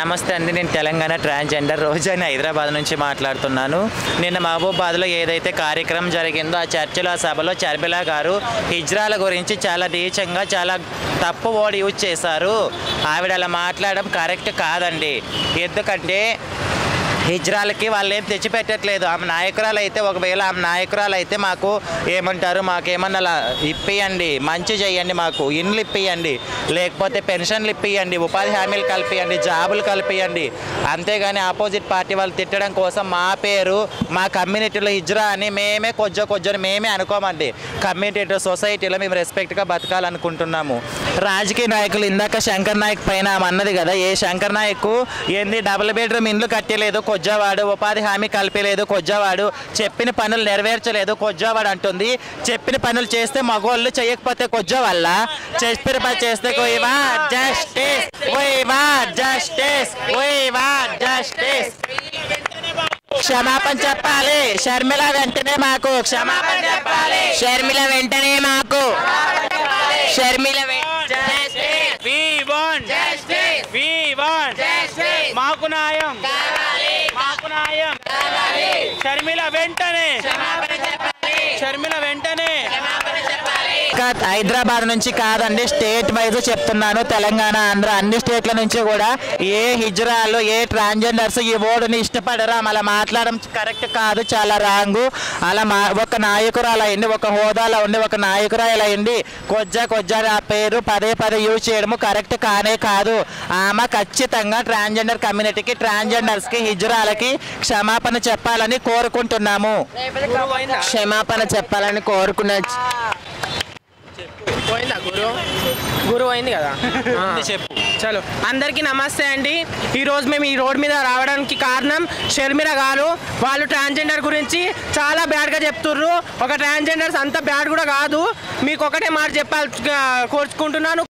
నమస్తే అండి నేను తెలంగాణ ట్రాన్స్జెండర్ రోజాని హైదరాబాద్ నుంచి మాట్లాడుతున్నాను నిన్న మహబూబాద్లో ఏదైతే కార్యక్రమం జరిగిందో ఆ చర్చలో ఆ సభలో చర్మిల గారు హిజ్రాల గురించి చాలా నీచంగా చాలా తప్పు వర్డ్ యూజ్ చేశారు ఆవిడ అలా మాట్లాడడం కరెక్ట్ కాదండి ఎందుకంటే హిజ్రాలకి వాళ్ళు ఏం తెచ్చిపెట్టట్లేదు ఆమె నాయకురాలు అయితే ఒకవేళ ఆమె నాయకురాలు అయితే మాకు ఏమంటారు మాకేమన్నా లా- ఇప్పియండి మంచి చేయండి మాకు ఇండ్లు ఇప్పియండి లేకపోతే పెన్షన్లు ఇప్పియండి ఉపాధి హామీలు కల్పియండి జాబులు కల్పియండి అంతేగాని ఆపోజిట్ పార్టీ వాళ్ళు తిట్టడం కోసం మా పేరు మా కమ్యూనిటీలో హిజ్రా అని మేమే కొజ్జో కొజ్జోని మేమే అనుకోమండి కమ్యూనిటీ సొసైటీలో మేము రెస్పెక్ట్గా బతకాలనుకుంటున్నాము రాజకీయ నాయకులు ఇందాక శంకర్ నాయక్ పైన ఆమె అన్నది కదా ఏ శంకర్ నాయక్ ఏంది డబుల్ బెడ్రూమ్ ఇండ్లు కట్టలేదు కొజ్జావాడు ఉపాధి హామీ కల్పలేదు కొజ్జావాడు చెప్పిన పనులు నెరవేర్చలేదు కొజ్జావాడు అంటుంది చెప్పిన పనులు చేస్తే మగోళ్ళు చేయకపోతే కొజ్జా వల్ల చెప్పిన పని చేస్తే వా జస్టిస్ వా జస్టిస్ వా జస్టిస్ క్షమాపణ చెప్పాలి షర్మిల వెంటనే మాకు క్షమాపణ చెప్పాలి షర్మిల వెంటనే మాకు Sharmila We want justice. We want justice. మాకు న్యాయం మాకు న్యాయం షర్మిల వెంటనే షర్మిల వెంటనే హైదరాబాద్ నుంచి కాదండి స్టేట్ వైజ్ చెప్తున్నాను తెలంగాణ ఆంధ్ర అన్ని స్టేట్ల నుంచి కూడా ఏ హిజ్రాలు ఏ ట్రాన్స్జెండర్స్ ఈ ఓడుని ఇష్టపడరు ఆమె అలా మాట్లాడడం కరెక్ట్ కాదు చాలా రాంగు అలా మా ఒక నాయకురాలు అయింది ఒక హోదాలో ఉండి ఒక నాయకురాలు అయింది కొజ్జా కొజ్జా ఆ పేరు పదే పదే యూజ్ చేయడము కరెక్ట్ కానే కాదు ఆమె ఖచ్చితంగా ట్రాన్స్జెండర్ కమ్యూనిటీకి ట్రాన్స్జెండర్స్కి హిజ్రాలకి క్షమాపణ చెప్పాలని కోరుకుంటున్నాము క్షమాపణ చెప్పాలని కోరుకున్న పోయిందా గురు గురు పోయింది కదా ఆ. చెప్పు చలో అందరికీ నమస్తే అండి ఈరోజు మేము ఈ రోడ్ మీద రావడానికి కారణం షర్మిల గారు వాళ్ళు ట్రాన్స్జెండర్ గురించి చాలా బ్యాడ్గా చెప్తుర్రు ఒక ట్రాన్స్జెండర్స్ అంత బ్యాడ్ కూడా కాదు మీకు ఒకటే మాట చెప్పాలి కోరుచుకుంటున్నాను